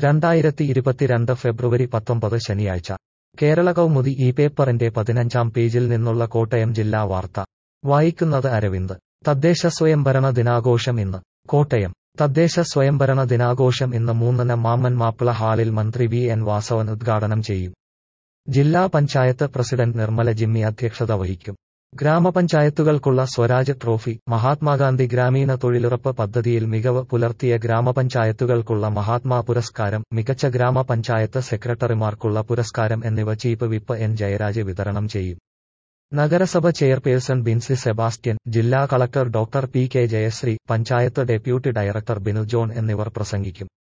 രണ്ടായിരത്തി ഇരുപത്തിരണ്ട് ഫെബ്രുവരി പത്തൊമ്പത് ശനിയാഴ്ച കേരള കൗമുദി ഈ പേപ്പറിന്റെ പതിനഞ്ചാം പേജിൽ നിന്നുള്ള കോട്ടയം ജില്ലാ വാർത്ത വായിക്കുന്നത് അരവിന്ദ് തദ്ദേശ സ്വയംഭരണ ദിനാഘോഷം ഇന്ന് കോട്ടയം തദ്ദേശ സ്വയംഭരണ ദിനാഘോഷം ഇന്ന് മൂന്നിന് മാമ്മൻ മാപ്പിള ഹാളിൽ മന്ത്രി വി എൻ വാസവൻ ഉദ്ഘാടനം ചെയ്യും ജില്ലാ പഞ്ചായത്ത് പ്രസിഡന്റ് നിർമ്മല ജിമ്മി അധ്യക്ഷത വഹിക്കും ഗ്രാമപഞ്ചായത്തുകൾക്കുള്ള സ്വരാജ് ട്രോഫി മഹാത്മാഗാന്ധി ഗ്രാമീണ തൊഴിലുറപ്പ് പദ്ധതിയിൽ മികവ് പുലർത്തിയ ഗ്രാമപഞ്ചായത്തുകൾക്കുള്ള മഹാത്മാ പുരസ്കാരം മികച്ച ഗ്രാമപഞ്ചായത്ത് സെക്രട്ടറിമാർക്കുള്ള പുരസ്കാരം എന്നിവ ചീഫ് വിപ്പ് എൻ ജയരാജ് വിതരണം ചെയ്യും നഗരസഭ ചെയർപേഴ്സൺ ബിൻസി സെബാസ്റ്റ്യൻ ജില്ലാ collector doctor P K Jayasree panchayat deputy director Binu John എന്നിവർ പ്രസംഗിക്കും